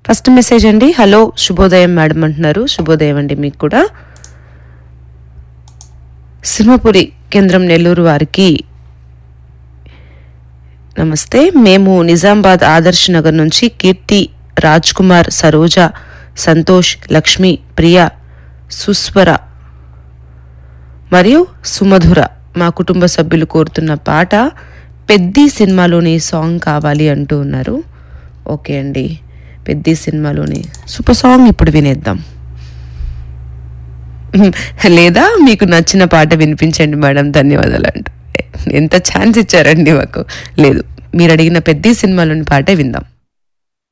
first message అండి hello శుభోదయం madam అంటున్నారు శుభోదయం అండి మీకు కూడా సింహపురి కేంద్రం నెల్లూరు వారికి నమస్తే మేము నిజామాబాద్ ఆదర్శ్ నగర్ నుంచి కీర్తి రాజ్ కుమార్ సరోజ సంతోష్ లక్ష్మి ప్రియ సుస్వర మరియు సుమధుర మా కుటుంబ సభ్యులు కోరుతున్న పాట పెద్ది సినిమాలోని సాంగ్ కావాలి అంటూ ఉన్నారు ఓకే అండి పెద్ది సినిమాలోని సూపర్ సాంగ్ ఇప్పుడు వినేద్దాం లేదా మీకు నచ్చిన పాట వినిపించండి మేడం ధన్యవాదాలు అంటూ ఎంత ఛాన్స్ ఇచ్చారండి మాకు లేదు మీరు అడిగిన పెద్ద సినిమాలోని పాటే విందాం